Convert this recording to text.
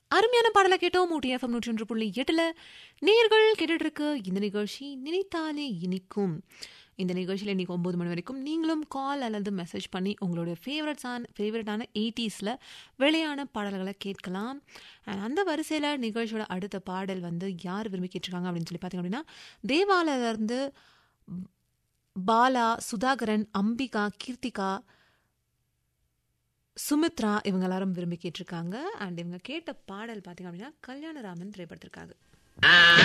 அருமையான பாடலை கேட்டோம் ஊட்டி எஃப்எம் நூற்றி ஒன்று புள்ளி எட்டுல நேர்கள் கேட்டுட்டு இருக்கு இந்த நிகழ்ச்சி நினைத்தாலே இனிக்கும் இந்த நிகழ்ச்சியில் இன்னைக்கு ஒம்பது மணி வரைக்கும் நீங்களும் கால் அல்லது மெசேஜ் பண்ணி உங்களுடைய ஃபேவரட்ஸான ஃபேவரட்டான எயிட்டிஸில் வெளியான பாடல்களை கேட்கலாம் And அந்த வரிசையில் நிகழ்ச்சியோட அடுத்த பாடல் வந்து யார் விரும்பி கேட்டிருக்காங்க அப்படின்னு சொல்லி பார்த்தீங்க அப்படின்னா தேவாலயிலிருந்து பாலா சுதாகரன் அம்பிகா கீர்த்திகா சுமித்ரா இவங்க எல்லாரும் விரும்பி கேட்டிருக்காங்க அண்ட் இவங்க கேட்ட பாடல் பார்த்தீங்க அப்படின்னா கல்யாணராமன் திரைப்படத்திற்காக ஆ